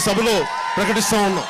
ఈ సభలో ప్రకటిస్తా ఉన్నాం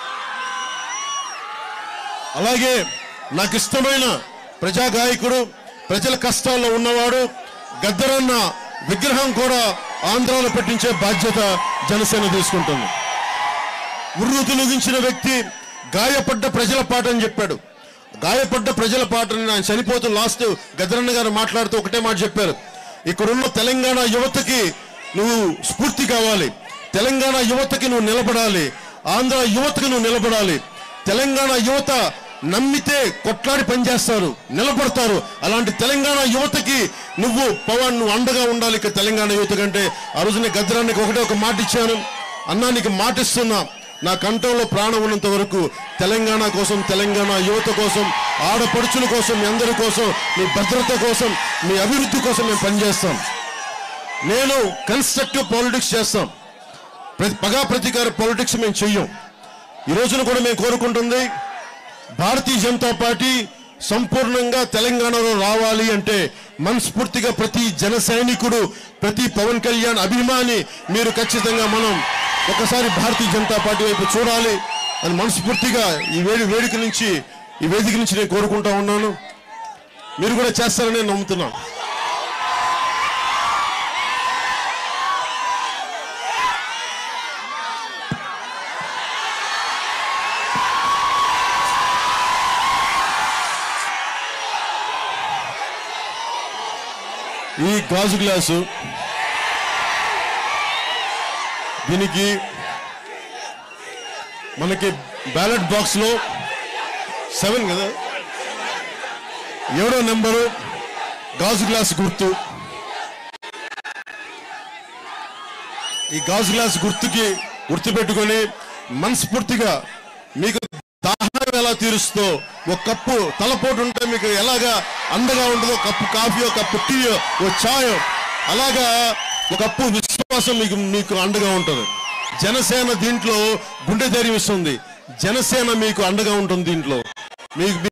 అలాగే నాకు ఇష్టమైన ప్రజా గాయకుడు ప్రజల కష్టాల్లో ఉన్నవాడు గద్దరన్న విగ్రహం కూడా ఆంధ్రాలో పెట్టించే బాధ్యత జనసేన తీసుకుంటుంది ఉర్రు తొలగించిన వ్యక్తి గాయపడ్డ ప్రజల పాట అని చెప్పాడు గాయపడ్డ ప్రజల పాటని ఆయన చనిపోతూ లాస్ట్ గద్దరన్న గారు మాట్లాడుతూ ఒకటే మాట చెప్పారు ఇక్కడున్న తెలంగాణ యువతకి నువ్వు స్ఫూర్తి కావాలి తెలంగాణ యువతకి నువ్వు నిలబడాలి ఆంధ్ర యువతకి నువ్వు నిలబడాలి తెలంగాణ యువత నమ్మితే కొట్లాడి పనిచేస్తారు నిలబడతారు అలాంటి తెలంగాణ యువతకి నువ్వు పవన్ నువ్వు అండగా ఉండాలి ఇక తెలంగాణ యువత కంటే ఆ రోజు నేను గద్దరానికి ఒకటే ఒక మాట ఇచ్చాను అన్నా నీకు మాట ఇస్తున్నా నా కంఠంలో ప్రాణం ఉన్నంత వరకు తెలంగాణ కోసం తెలంగాణ యువత కోసం ఆడపడుచుల కోసం మీ అందరి కోసం మీ భద్రత కోసం మీ అభివృద్ధి కోసం మేము పనిచేస్తాం నేను కన్స్ట్రక్టివ్ పాలిటిక్స్ చేస్తాం ప్రతి పగా ప్రతీకార పాలిటిక్స్ మేము చెయ్యం ఈ రోజున కూడా మేము కోరుకుంటుంది భారతీయ జనతా పార్టీ సంపూర్ణంగా తెలంగాణలో రావాలి అంటే మనస్ఫూర్తిగా ప్రతి జన సైనికుడు ప్రతి పవన్ కళ్యాణ్ అభిమాని మీరు ఖచ్చితంగా మనం ఒకసారి భారతీయ జనతా పార్టీ వైపు చూడాలి అని మనస్ఫూర్తిగా ఈ వేడి వేదిక నుంచి ఈ వేదిక నుంచి నేను కోరుకుంటా ఉన్నాను మీరు కూడా చేస్తారని నేను నమ్ముతున్నాను ఈ గాజు గ్లాసు దీనికి మనకి బ్యాలెట్ బాక్స్ లో సెవెన్ కదా ఏడో నెంబరు గాజు గ్లాస్ గుర్తు ఈ గాజు గ్లాస్ గుర్తుకి గుర్తు పెట్టుకొని మనస్ఫూర్తిగా మీకు దాహం ఎలా తీరుస్తో ఒక కప్పు తలపోటు ఉంటే మీకు ఎలాగా అండగా ఉంటుందో కప్పు కాఫీయో కప్పు టీయో ఓ ఛాయో అలాగా ఒక కప్పు విశ్వాసం మీకు మీకు అండగా ఉంటుంది జనసేన దీంట్లో గుండె ధైర్యం ఇస్తుంది జనసేన మీకు అండగా ఉంటుంది దీంట్లో మీకు